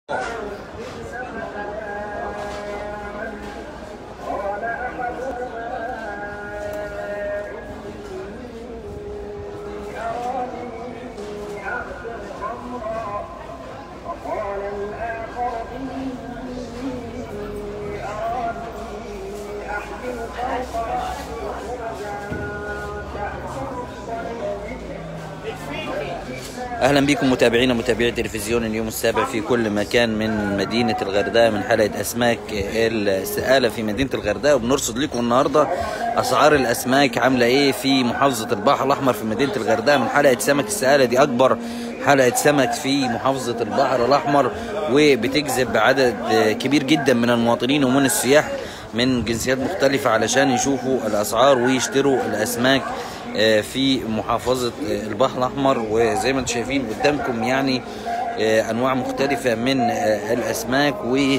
وقال الآخر إني أراني أحمل فوق رأسي خرجا تأكل اهلا بكم متابعينا متابعي تلفزيون اليوم السابع في كل مكان من مدينه الغردقه من حلقه اسماك السآله في مدينه الغردقه وبنرصد لكم النهارده اسعار الاسماك عامله ايه في محافظه البحر الاحمر في مدينه الغردقه من حلقه سمك السآله دي اكبر حلقه سمك في محافظه البحر الاحمر وبتجذب عدد كبير جدا من المواطنين ومن السياح من جنسيات مختلفه علشان يشوفوا الاسعار ويشتروا الاسماك آه، في محافظة آه، البحر الأحمر وزي ما انتم شايفين قدامكم يعني آه، أنواع مختلفة من آه، الأسماك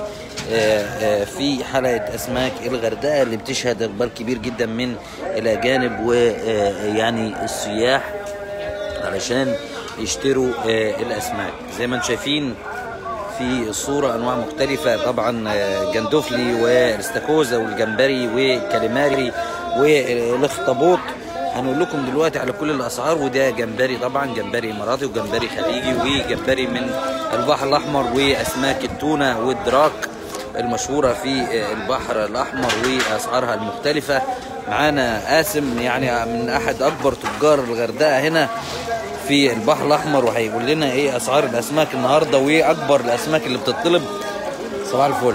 وفي حلقة أسماك الغردقة اللي بتشهد إقبال كبير جدا من الأجانب ويعني السياح علشان يشتروا آه، الأسماك زي ما انتم شايفين في الصورة أنواع مختلفة طبعا آه، جندفلي والاستاكوزا والجمبري والكاليماري والاخطبوط هنقول لكم دلوقتي على كل الاسعار وده جمبري طبعا جمبري اماراتي وجمبري خليجي وجمبري من البحر الاحمر واسماك التونه والدراك المشهوره في البحر الاحمر واسعارها المختلفه معانا قاسم يعني من احد اكبر تجار الغردقه هنا في البحر الاحمر وهيقول لنا ايه اسعار الاسماك النهارده وايه اكبر الاسماك اللي بتطلب صباح الفل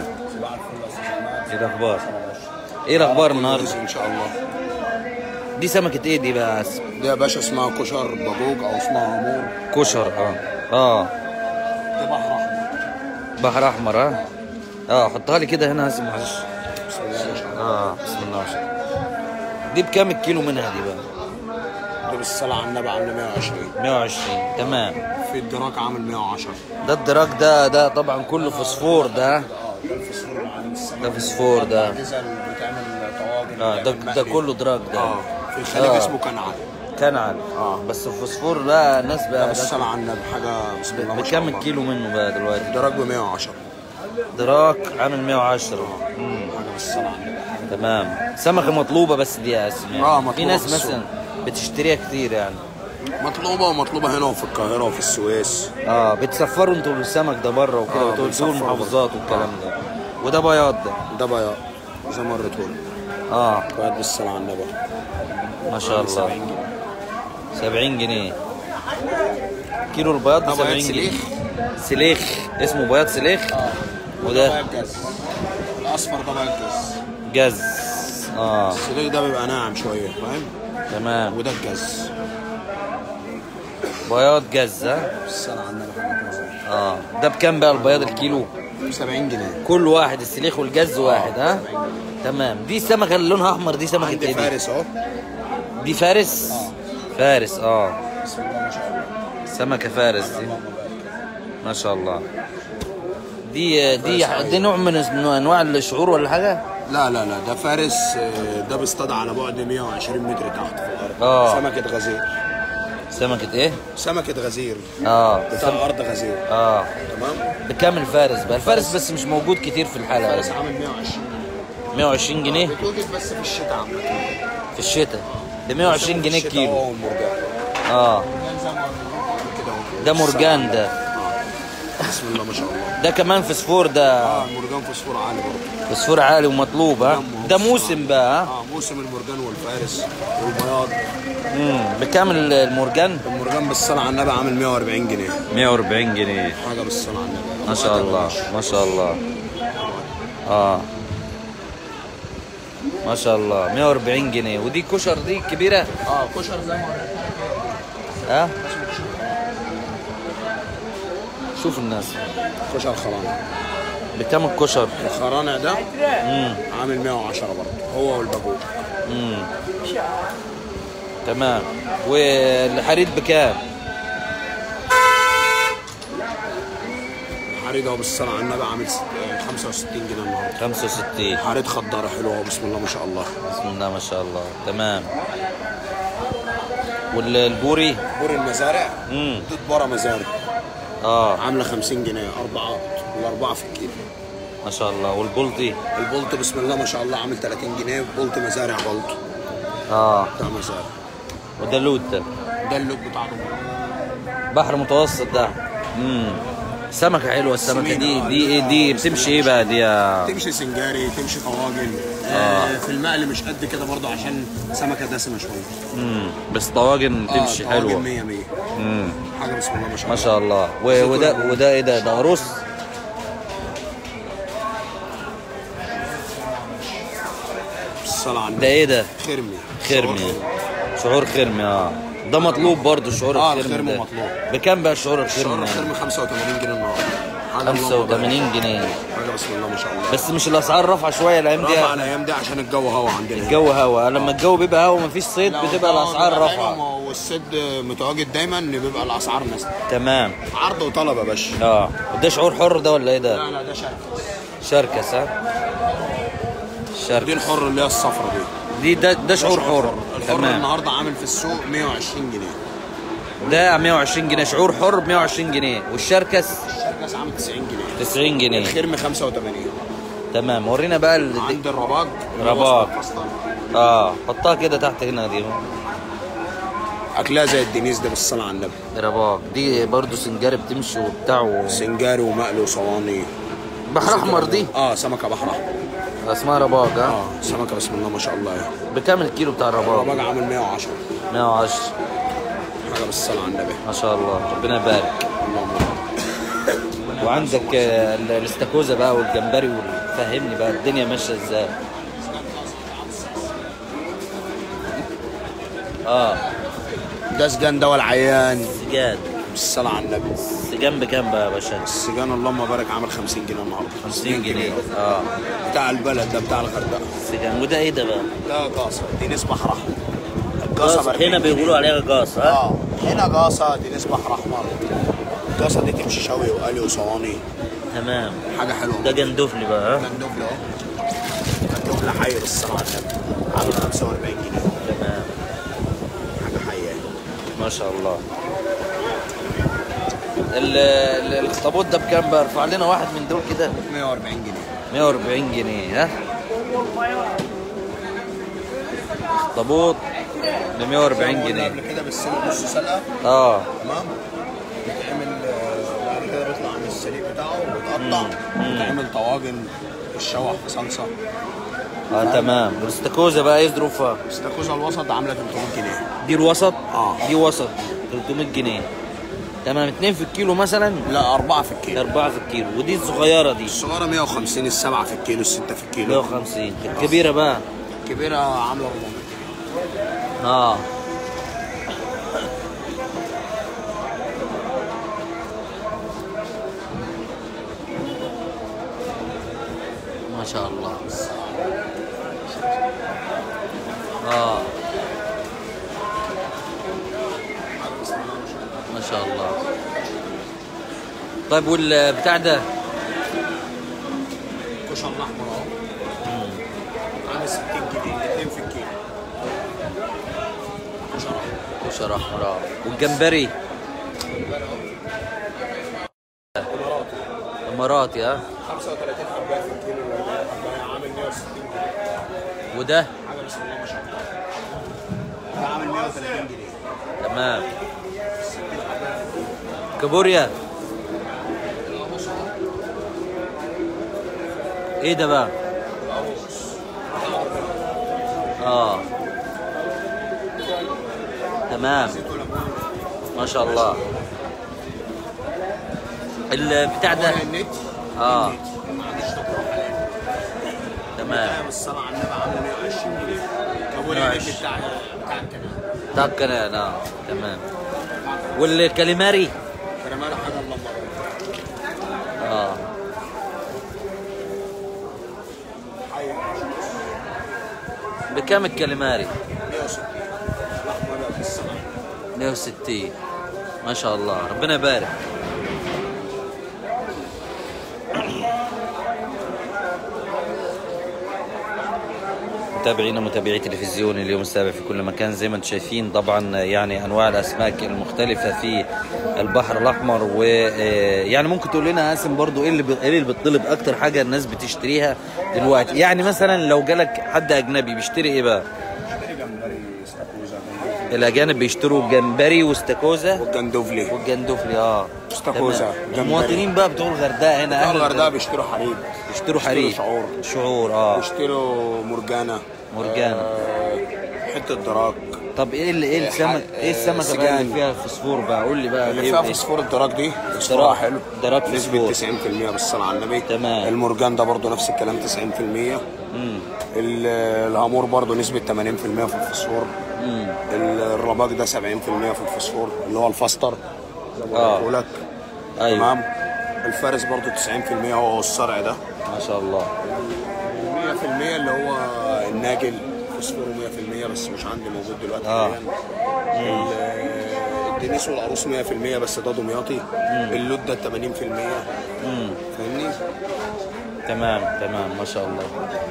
ايه الاخبار ايه الاخبار النهارده ان شاء الله دي سمكه ايه دي بقى يا قاسم دي يا باشا اسمها كشر بابوج او اسمها امور كشر اه اه دي بحر احمر بحر احمر اه اه حطها لي كده هنا يا قاسم معلش بسم الله ما شاء الله اه بسم الله ما شاء الله دي بكام الكيلو منها دي بقى دي بالصلاة على النبي عامله 120 120 تمام في الدراك عامل 110 ده الدراك ده ده طبعا كله فوسفور ده اه ده الفسفور اللي عامل السمك ده فوسفور ده الاجهزه اللي بتعمل طواجن اه ده بتعمل ده مقلي. كله دراك ده اه في الخليج آه. اسمه كنعان كنعان اه بس الفوسفور ده الناس ده بقى بالصلاة على النبي حاجه بسم الله ما شاء بكام الله الكيلو منه بقى دلوقتي الدراك ب 110 دراك عامل 110 مم. حاجه بالصلاة على النبي تمام سمكه مطلوبه بس دي يا اسم يعني. آه، في مطلوبة ناس في السوق. مثلا بتشتريها كتير يعني مطلوبه ومطلوبه هنا وفي القاهره وفي السويس اه بتسفروا انتوا السمك ده بره وكده آه، وتودوه بنسفره المحافظات بره. والكلام ده وده بياض ده ده بياض زي ما وريتهولك اه بياض بالصلاة على النبي ما شاء الله 70 جنيه 70 جنيه كيلو البياض ب ده 70 بياض جنيه سليخ. سليخ اسمه بياض سليخ وده بياض جاز الاصفر ده بياض جاز جز اه السليك ده بيبقى ناعم شويه فاهم تمام وده الجاز بياض جز ها السنة على النبي حاجة كويسة. اه ده بكام بقى البياض الكيلو 70 جنيه كل واحد السليخ والجز واحد ها تمام دي السمكه اللي لونها احمر دي سمكه عندي ايه دي فارس اهو دي فارس فارس اه بسم الله ما شاء الله سمكه فارس دي ما شاء الله دي دي دي نوع من انواع الشعور ولا حاجه لا لا لا ده فارس آه، ده بيصطاد على بعد 120 متر تحت في الارض آه. سمكة غزير سمكه ايه سمكة غزير اه بتاع ارض غزير اه تمام بكام الفارس بقى الفارس بس مش موجود كتير في الحلقه فارس بس عامل 120 120 جنيه بتوجد بس في الشتاء عامة في الشتاء ب 120 جنيه الشتاء كيلو هو والمرجان اه مرجان زي ما قلنا كده اهو ده مرجان ده بسم الله ما شاء الله ده كمان فسفور ده اه المرجان فوسفور عالي برضه فسفور عالي ومطلوب ها ده موسم بقى ها اه موسم المرجان والفارس والبياض امم بكام ال- المرجان المرجان بالصلاة على النبي عامل 140 جنيه 140 جنيه حاجة بالصلاة على النبي ما شاء الله ما شاء الله اه ما شاء الله 140 جنيه ودي كشر دي كبيره اه كشر زي ما وريتك. ها شوف الناس كشر خرانة بكام الكشر الخرانع ده امم عامل 110 برضه هو والبابوج امم تمام والحريد بكام حريد اهو بالصلاة على النبي عامل ست- آه، 65 جنيه النهارده 65 حريد خضارة حلوة بسم الله ما شاء الله بسم الله ما شاء الله تمام والبوري بور المزارع امم ضد برا مزارع اه عاملة 50 جنيه أربعات على أربعة في الكيلو ما شاء الله والبلطي البولت بسم الله ما شاء الله عامل 30 جنيه بولت مزارع بولت اه بتاع مزارع وده لوت ده ده اللوك بتاع دمياط بحر متوسط ده امم سمكة حلوة السمكة دي دي ايه دي بتمشي ايه بقى دي يا تمشي سنجاري تمشي طواجن آه في المقل مش قد كده برضه عشان سمكه دسمه شويه امم بس طواجن تمشي آه طواجن حلوة 100 100 امم حاجه بسم الله ما شاء ما الله شاء الله و- وده وده ايه ده ده قروس الصلاه على ده النبي ايه ده خرمي خرمي شعور خرمي اه ده مطلوب برضه شعور آه، الخرمي الخرمي ده مطلوب. بكام بقى شعور شعور الخرمي الخرمي 85 جنيه النهارده حاجه اللهم 85 بارك. جنيه حاجه بسم الله ما شاء الله بس مش الاسعار رافعه شويه الايام دي رفع الايام دي عشان الجو هوا عندنا الجو هوا لما الجو بيبقى هوا مفيش صيد لا، بتبقى الجو الاسعار بيبقى حلو، رافعه ما هو والصيد متواجد دايما ان بيبقى الاسعار نازله تمام عرض وطلب يا باشا اه وده شعور حر ده ولا ايه ده لا لا ده شركه شركس ها دي شركس الحر اللي هي الصفرة دي دي ده ده شعور حر الحر تمام النهارده عامل في السوق 120 جنيه ده 120 جنيه شعور حر ب 120 جنيه والشركس الشركه عامل 90 جنيه 90 جنيه الخرم 85 تمام ورينا بقى ال... عند الرباج رباج. اه حطها كده تحت هنا دي اكلها زي الدنيس ده بالصلاه على النبي رباق دي برضو سنجاري بتمشي وبتاع و... سنجاري ومقلي وصواني بحر احمر دي اه سمكه بحر احمر اسمها رباق ها اه سمكه بسم الله ما شاء الله يعني بكام الكيلو بتاع الرباق الرباج عامل 110 110 حاجه بالصلاه على النبي ما شاء الله ربنا يبارك اللهم بارك. وعندك آه، ال- الاستاكوزا بقى والجمبري وال- فهمني بقى الدنيا ماشيه ازاي اه ده سجان ده والعيان سجاد بالصلاه على النبي السجان بكام بقى يا باشا السجان اللهم بارك عامل 50 جنيه النهارده 50 جنيه اه بتاع البلد ده بتاع الغردقه السجان وده ايه ده بقى لا قاصه دي نسبه احمر جاص القاصه ب 40 هنا جنيه. بيقولوا عليها جاص ها اه هنا قاصه دي نسبه احمر القاصه دي تمشي شوي وقلي وصواني تمام حاجه حلوه ده جندفلي بقى ها مندوب له مندوب لحي بالصلاه على النبي عامل 45 جنيه تمام حاجه حيه ما شاء الله ال- ال- الاخطبوط ده بكام بقى ارفع لنا واحد من دول كده 140 جنيه 140 جنيه ها اخطبوط ب 140 قلنا جنيه قبل كده بالسلق نص سلقه اه تمام بيتعمل آه، بعد كده بيطلع من السليق بتاعه وبيتقطع بيتعمل طواجن يتشوح في صلصه اه تمام والاستاكوزا بقى ايه ظروفها استاكوزا الوسط عامله 300 جنيه دي الوسط آه. دي وسط 300 جنيه تمام اتنين في الكيلو مثلا لا أربعة في الكيلو أربعة في الكيلو ودي الصغيرة دي الصغيرة 150 السبعة في الكيلو الستة في الكيلو 150 الكبيرة بقى الكبيرة عاملة 400 اه ما شاء الله اه ما شاء الله طيب والبتاع ده كشر الأحمر أهو عامل 60 جنيه الاثنين في الكيلو كشر أحمر كشر احمر آه. والجمبري اماراتي ها 35 حباية في الكيلو حباية عامل 160 جنيه وده حاجة بسم الله ما شاء الله ده عامل 130 جنيه تمام كابوريا ايه ده بقى اه تمام ما شاء الله البتاع ده النت اه ما عنديش تطلع حاليا تمام الصلاة على النبي عامله 120 جنيه كابوريا النت 120. بتاع بتاع الكلام ده الكلام اه تمام والكاليماري كراميل حاجة الله بارك اه حي بكام الكاليماري 160 الأحمر في الصلاة 160 ما شاء الله ربنا يبارك متابعينا متابعي تلفزيون اليوم السابع في كل مكان زي ما انتم شايفين طبعا يعني انواع الاسماك المختلفه في البحر الاحمر ويعني ممكن تقول لنا قاسم برضو ايه اللي ب- ايه اللي بتطلب اكتر حاجه الناس بتشتريها دلوقتي يعني مثلا لو جالك حد اجنبي بيشتري ايه بقى اشتري جمبري استاكوزا الاجانب بيشتروا جمبري واستاكوزا والجندوفلي والجندوفلي اه استاكوزا، تمام. جمبري. المواطنين بقى بتوع الغردقه هنا بتوع اهل الغردقه بيشتروا حريب بيشتروا حريق شعور شعور اه بيشتروا مرجانه مرجانة. آه، حته دراك طب ايه اللي ايه إيه، السمك ح- ايه السمكه بقى سجان. اللي فيها فوسفور بقى قول لي بقى اللي ايه فيها وإيه؟ فوسفور الدراك دي فوسفورها دراك- حلو دراك نسبة فوسفور. 90% بالصلاة على النبي تمام. المرجان ده برضو نفس الكلام 90% مم. ال- الهامور برضو نسبة 80% في الفوسفور مم. ال- الرباك ده 70% في الفوسفور اللي هو الفستر زي ما آه. قلت لك ايوه تمام الفارس برضو 90% هو الصرع ده ما شاء الله 100% اللي هو الناجل فوسفوره 100% بس مش عندي موجود دلوقتي آه. حاليا ال- الدنيس والعروس 100% بس ده دمياطي اللود ده 80% مم. فاهمني؟ تمام تمام ما شاء الله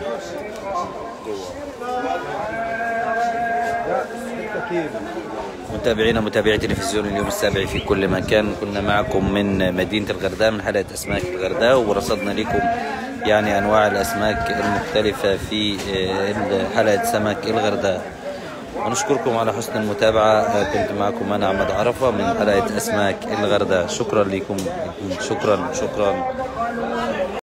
متابعينا متابعي تلفزيون اليوم السابع في كل مكان كنا معكم من مدينة الغرداء من حلقة أسماك الغرداء ورصدنا لكم يعني أنواع الأسماك المختلفة في آه، حلقة سمك الغرداء ونشكركم على حسن المتابعة آه، كنت معكم أنا أحمد عرفة من حلقة أسماك الغرداء شكرا لكم شكرا شكرا